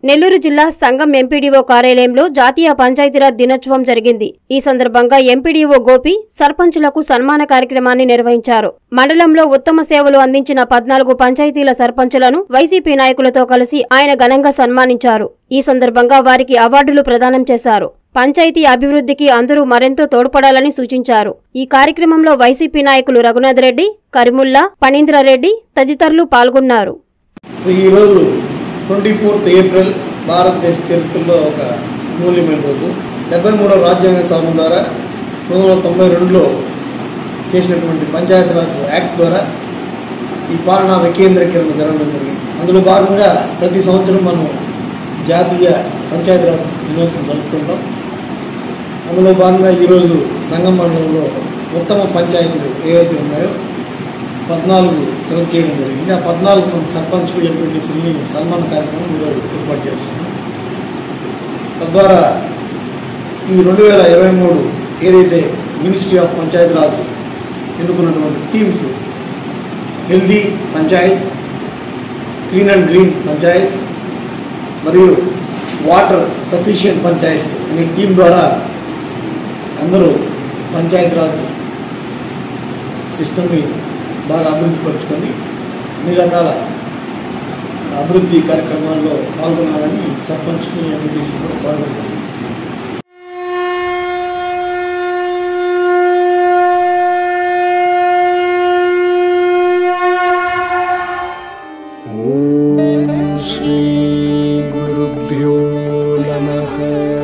నెల్లూరు జిల్లా సంఘం ఎంపీడీఓ కార్యాలయంలో జాతీయ పంచాయతీరాజ్ దినోత్సవం జరిగింది ఈ సందర్భంగా ఎంపీడీఓ గోపి సర్పంచులకు సన్మాన కార్యక్రమాన్ని నిర్వహించారు మండలంలో ఉత్తమ సేవలు అందించిన పద్నాలుగు పంచాయతీల సర్పంచులను వైసీపీ నాయకులతో కలిసి ఆయన ఘనంగా సన్మానించారు ఈ సందర్భంగా వారికి అవార్డులు ప్రదానం చేశారు పంచాయతీ అభివృద్ధికి అందరూ మరెంతో తోడ్పడాలని సూచించారు ఈ కార్యక్రమంలో వైసీపీ నాయకులు రఘునాథ్ రెడ్డి కరిముల్లా పనీంద్రారెడ్డి తదితరులు పాల్గొన్నారు సో ఈరోజు ట్వంటీ ఫోర్త్ ఏప్రిల్ భారతదేశ చరిత్రలో ఒక అమూల్యమైన రోజు డెబ్బై మూడవ రాజ్యాంగ సభ ద్వారా పంతొమ్మిది వందల తొంభై రెండులో చేసినటువంటి పంచాయతీరాజ్ యాక్ట్ ద్వారా ఈ పాలనా వికేంద్రీకరణ జరగడం జరిగింది అందులో భాగంగా ప్రతి సంవత్సరం మనం జాతీయ పంచాయతీరాజ్ దినోత్సవం జరుపుకుంటాం అందులో భాగంగా ఈరోజు సంగం మండలంలో ఉత్తమ పంచాయతీలు ఏవైతే ఉన్నాయో పద్నాలుగు సెలెక్ట్ చేయడం జరిగింది ఆ పద్నాలుగు మంది సర్పంచ్లు ఎంపీటీసీని సన్మాన కార్యక్రమం ఈరోజు ఏర్పాటు చేస్తున్నాం తద్వారా ఈ రెండు వేల ఇరవై మూడు ఏదైతే మినిస్ట్రీ ఆఫ్ పంచాయతీరాజ్ ఎన్నుకున్నటువంటి themes healthy panchayat clean and green panchayat మరియు వాటర్ సఫిషియంట్ పంచాయత్ అనే థీమ్ ద్వారా అందరూ పంచాయతీరాజ్ సిస్టమ్ని బాగా అభివృద్ధి పరుచుకొని అన్ని రకాల అభివృద్ధి కార్యక్రమాల్లో పాల్గొనాలని సర్పంచ్ని ఎంపీటీసీ కూడా పాల్గొంటుంది श्रीगुरुभ्यो नमः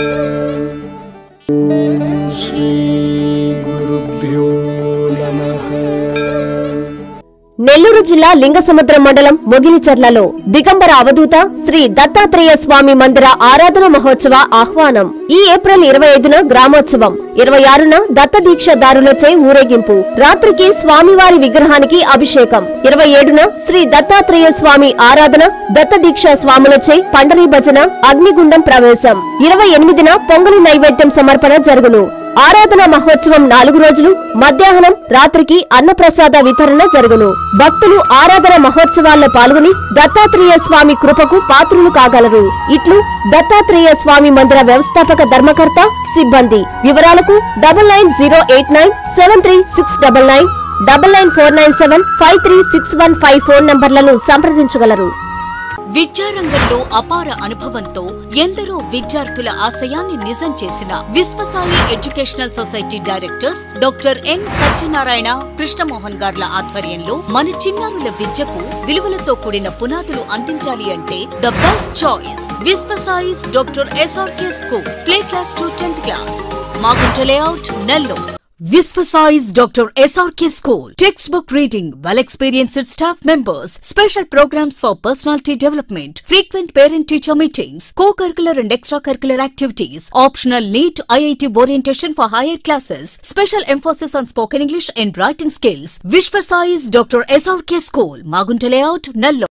ॐ श्रीगुरुभ्यो नमः నెల్లూరు జిల్లా లింగసముద్రం మండలం మొగిలిచర్లలో దిగంబర అవధూత శ్రీ దత్తాత్రేయ స్వామి మందిర ఆరాధన మహోత్సవ ఆహ్వానం ఈ ఏప్రిల్ ఇరవై ఐదున గ్రామోత్సవం ఇరవై ఆరున దత్త దీక్షదారులచే ఊరేగింపు రాత్రికి స్వామివారి విగ్రహానికి అభిషేకం ఇరవై ఏడున శ్రీ దత్తాత్రేయ స్వామి ఆరాధన దత్త దీక్ష స్వాములచే పండరీ భజన అగ్నిగుండం ప్రవేశం ఇరవై ఎనిమిదిన పొంగలి నైవేద్యం సమర్పణ జరుగును ఆరాధన మహోత్సవం నాలుగు రోజులు మధ్యాహ్నం రాత్రికి అన్నప్రసాద వితరణ జరుగును భక్తులు ఆరాధన మహోత్సవాల్లో పాల్గొని దత్తాత్రేయ స్వామి కృపకు పాత్రులు కాగలరు ఇట్లు దత్తాత్రేయ స్వామి మందిర వ్యవస్థాపక ధర్మకర్త సిబ్బంది వివరాలకు double nine zero eight nine seven three six double nine double nine four nine seven five three six one five phone నంబర్లను సంప్రదించగలరు విద్యారంగంలో అపార అనుభవంతో ఎందరో విద్యార్థుల ఆశయాన్ని నిజం చేసిన Vishwasai educational society directors doctor N Satyanarayana Krishnamohan గార్ల ఆధ్వర్యంలో మన చిన్నారుల విద్యకు విలువలతో కూడిన పునాదులు అందించాలి అంటే ద బెస్ట్ చాయిస్ విశ్వసాయిస్ doctor SRK school play class to tenth class Magunta layout Nellore Visvasize Dr. SRK School. Textbook reading, well experienced staff members, special programs for personality development, frequent parent teacher meetings, co curricular and extracurricular activities, optional NEET IIT orientation for higher classes, special emphasis on spoken English and writing skills. Visvasize Dr. SRK School, Magunta Layout, Nallo.